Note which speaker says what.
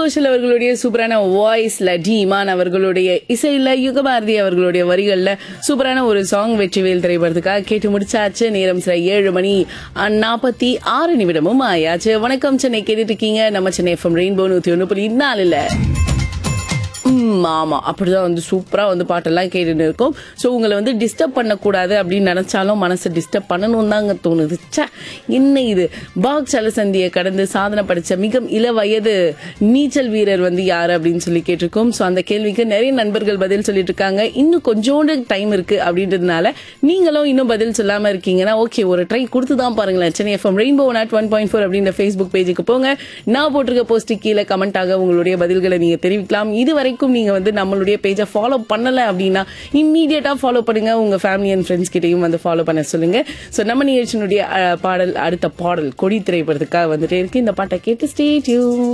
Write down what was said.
Speaker 1: கோஷல் அவர்களுடைய சூப்பரான வாய்ஸ்ல டி இமான் அவர்களுடைய இசையில யுகபாரதி அவர்களுடைய வரிகள்ல சூப்பரான ஒரு சாங் வெற்றிவேல் திரைப்படத்துக்காக கேட்டு முடிச்சாச்சு நேரம் சில ஏழு மணி நாற்பத்தி ஆறு நிமிடமும் ஆயாச்சு வணக்கம் சென்னை கேட்டுட்டு இருக்கீங்க நம்ம சென்னை எஃப்எம் ரெயின்போ நூத்தி ஒன்று புள்ளி நாலுல ம், ஆமா அப்படிதான் வந்து சூப்பரா வந்து பாட்டெல்லாம் கேட்டுட்டு இருக்கோம் ஸோ உங்களை வந்து டிஸ்டர்ப் பண்ணக்கூடாது அப்படின்னு நினைச்சாலும் மனசை டிஸ்டர்ப் பண்ணணும் தாங்க தோணுது ச்சே என்ன இது பாக் சலசந்தியை கடந்து சாதனை படிச்ச மிக இள வயது நீச்சல் வீரர் வந்து யாரு அப்படின்னு சொல்லி கேட்டிருக்கோம் ஸோ அந்த கேள்விக்கு நிறைய நண்பர்கள் பதில் சொல்லிட்டு இருக்காங்க இன்னும் கொஞ்சோண்டு டைம் இருக்கு அப்படின்றதுனால நீங்களும் இன்னும் பதில் சொல்லாம இருக்கீங்கன்னா ஓகே ஒரு ட்ரை கொடுத்து தான் பாருங்களேன் Chennai FM rainbow nought one point four அப்படின்ற ஃபேஸ்புக் பேஜுக்கு போங்க நான் போட்டிருக்க போஸ்ட் கீழே கமெண்டாக உங்களுடைய பதில்களை நீங்க தெரிவிக்கலாம் இது வரைக்கும் நீங்க வந்து நம்மளுடைய பேஜை ஃபாலோ பண்ணல அப்படின்னா இம்மீடியட்டா ஃபாலோ பண்ணுங்க உங்க ஃபேமிலி அண்ட் ஃப்ரெண்ட்ஸ் கிட்டையும் வந்து ஃபாலோ பண்ண சொல்லுங்க ஸோ நம்ம நிகழ்ச்சியினுடைய அஹ், பாடல் அடுத்த பாடல் கொடி திரைப்படத்துக்காக வந்துட்டே இருக்கு இந்த பாட்டை கேட்டு ஸ்டே டியூன்